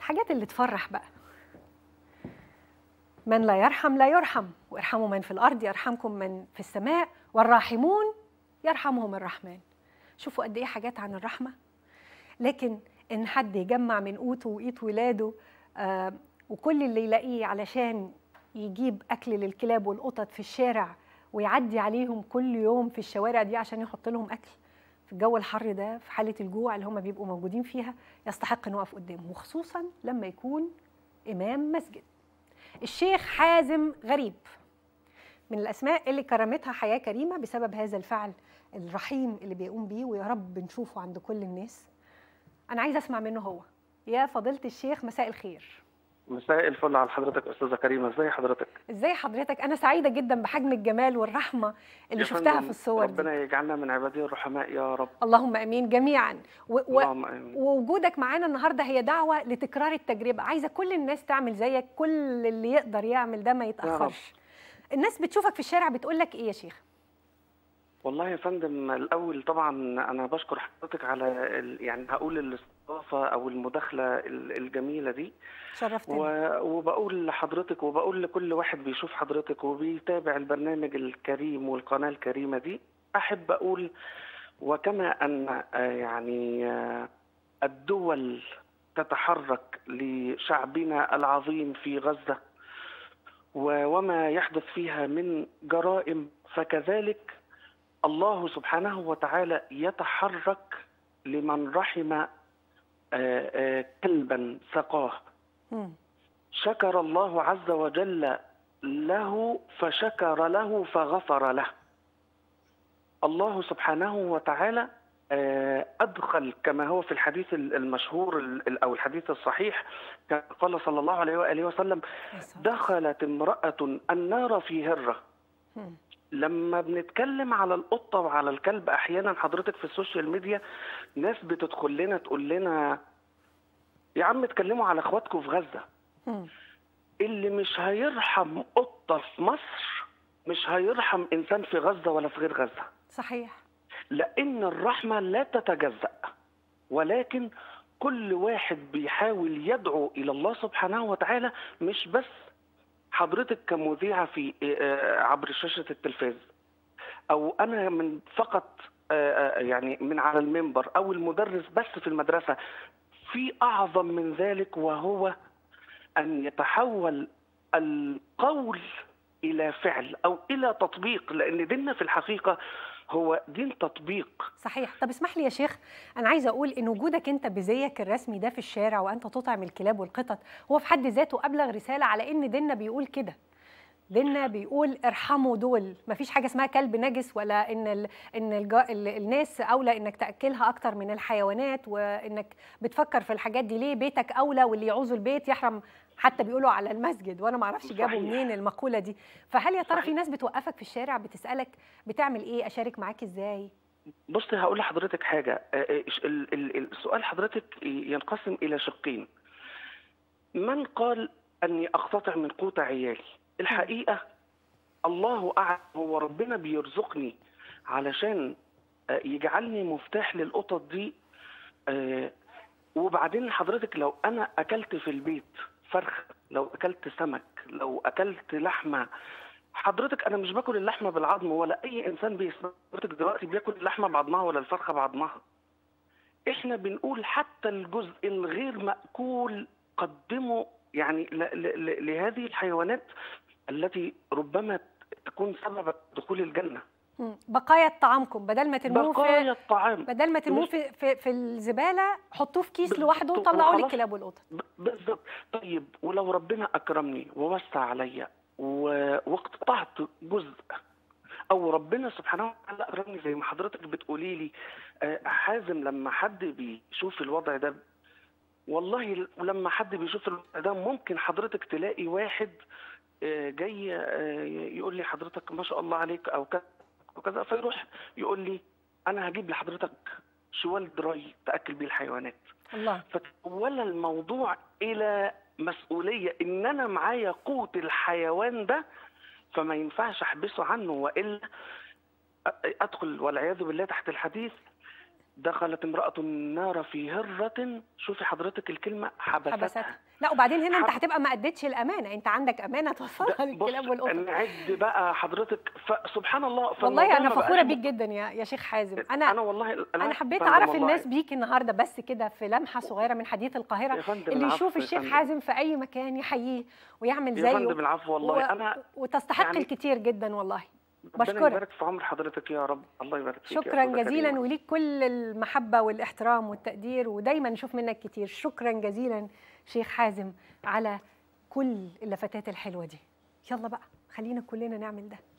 الحاجات اللي تفرح بقى من لا يرحم لا يرحم وارحموا من في الارض يرحمكم من في السماء والراحمون يرحمهم الرحمن شوفوا قد ايه حاجات عن الرحمه لكن ان حد يجمع من قوته وقيت ولاده آه وكل اللي يلاقيه علشان يجيب اكل للكلاب والقطط في الشارع ويعدي عليهم كل يوم في الشوارع دي عشان يحط لهم اكل في الجو الحر ده في حاله الجوع اللي هم بيبقوا موجودين فيها يستحق انه يقف قدامه وخصوصا لما يكون امام مسجد الشيخ حازم غريب من الاسماء اللي كرمتها حياه كريمه بسبب هذا الفعل الرحيم اللي بيقوم بيه ويا رب نشوفه عند كل الناس انا عايزه اسمع منه هو يا فضيله الشيخ مساء الخير مساء الفل على حضرتك استاذه كريمه ازي حضرتك ازاي حضرتك انا سعيده جدا بحجم الجمال والرحمه اللي يا شفتها فندم، في الصور ربنا دي يجعلنا من عباده الرحماء يا رب اللهم امين جميعا و... و... اللهم امين ووجودك معانا النهارده هي دعوه لتكرار التجربه عايزه كل الناس تعمل زيك كل اللي يقدر يعمل ده ما يتاخرش الناس بتشوفك في الشارع بتقول لك ايه يا شيخ والله يا فندم الاول طبعا انا بشكر حضرتك على ال... يعني هقول الاستضافه او المداخله ال- الجميله دي شرفتني و... وبقول لحضرتك وبقول لكل واحد بيشوف حضرتك وبيتابع البرنامج الكريم والقناه الكريمه دي احب اقول وكما ان آه، يعني آه، الدول تتحرك لشعبنا العظيم في غزه و- وما يحدث فيها من جرائم فكذلك الله سبحانه وتعالى يتحرك لمن رحم آه، آه، كلبا سقاه مم. شكر الله عز وجل له فشكر له فغفر له الله سبحانه وتعالى آه، أدخل كما هو في الحديث المشهور ال- أو الحديث الصحيح كما قال صلى الله عليه وآله وسلم دخلت امرأة النار في هرة مم. لما بنتكلم على القطة وعلى الكلب أحيانا حضرتك في السوشيال ميديا ناس بتدخل لنا تقول لنا يا عم اتكلموا على اخواتكم في غزة مم. اللي مش هيرحم قطة في مصر مش هيرحم إنسان في غزة ولا في غير غزة صحيح لأن الرحمة لا تتجزأ ولكن كل واحد بيحاول يدعو إلى الله سبحانه وتعالى مش بس حضرتك كمذيعة في آه، عبر شاشة التلفاز أو أنا من فقط آه، آه، يعني من على المنبر أو المدرس بس في المدرسة في أعظم من ذلك وهو أن يتحول القول إلى فعل أو إلى تطبيق لأن ديننا في الحقيقة هو دين تطبيق صحيح طب اسمح لي يا شيخ انا عايزه اقول ان وجودك انت بزيك الرسمي ده في الشارع وانت تطعم الكلاب والقطط هو في حد ذاته ابلغ رساله على ان ديننا بيقول كده ديننا بيقول ارحموا دول مفيش حاجه اسمها كلب نجس ولا ان ال ان الجا ال الناس اولى انك تاكلها اكتر من الحيوانات وانك بتفكر في الحاجات دي ليه بيتك اولى واللي يعوزوا البيت يحرم حتى بيقولوا على المسجد وانا ما اعرفش جابوا صحيح. منين المقوله دي فهل يا ترى في صحيح. ناس بتوقفك في الشارع بتسالك بتعمل ايه اشارك معاك ازاي بصي هقول لحضرتك حاجة آه، آه، ال- ال- السؤال حضرتك ينقسم إلى شقين من قال أني أقتطع من قوت عيالي الحقيقة الله أعلم هو ربنا بيرزقني علشان آه، يجعلني مفتاح للقطط دي آه، وبعدين حضرتك لو أنا أكلت في البيت فرخة لو أكلت سمك لو أكلت لحمة حضرتك انا مش باكل اللحمه بالعظم ولا اي انسان بيسمع حضرتك دلوقتي بياكل اللحمه بعظمها ولا الفرخه بعظمها احنا بنقول حتى الجزء الغير ماكول قدمه يعني ل- ل- ل- لهذه الحيوانات التي ربما تكون سبب دخول الجنه مم. بقايا طعامكم بدل ما ترموه بقايا في الطعام بدل ما ترموه مش- في, في في الزباله حطوه في كيس بالظبط، لوحده وطلعوه وخلاص. للكلاب والقطط ب- بالظبط طيب ولو ربنا اكرمني ووسع عليا و- واقتطعت جزء او ربنا سبحانه وتعالى اكرمني زي ما حضرتك بتقولي لي آه، حازم لما حد بيشوف الوضع ده والله لما حد بيشوف الوضع ده ممكن حضرتك تلاقي واحد آه، جاي آه، يقول لي حضرتك ما شاء الله عليك او كذا وكذا فيروح يقول لي انا هجيب لحضرتك شوال دراي تاكل بيه الحيوانات الله فتحول الموضوع الى مسؤوليه ان انا معايا قوت الحيوان ده فما ينفعش احبسه عنه والا ادخل والعياذ بالله تحت الحديث دخلت امرأة النار في هرة شوفي حضرتك الكلمة حبستها, حبستها لا وبعدين هنا انت حب- هتبقى ما اديتش الامانه انت عندك امانه توصلها ده- بص للكلاب والقطط نعد بقى حضرتك فسبحان الله والله فالموضوع انا ما فخوره بقاش بيك جدا يا يا شيخ حازم انا انا والله انا حبيت فندم اعرف والله. الناس بيك النهارده بس كده في لمحه صغيره من حديث القاهره يا فندم اللي العفو يشوف يا الشيخ فندم. حازم في اي مكان يحييه ويعمل يا زيه فندم العفو والله و... انا وتستحق يعني- الكتير جدا والله ربنا بشكرك. يبارك في عمر حضرتك يا رب الله يبارك فيك يا شكرا أستاذة جزيلا كريمة. وليك كل المحبه والاحترام والتقدير ودايما نشوف منك كتير شكرا جزيلا شيخ حازم على كل اللفتات الحلوه دي يلا بقى خلينا كلنا نعمل ده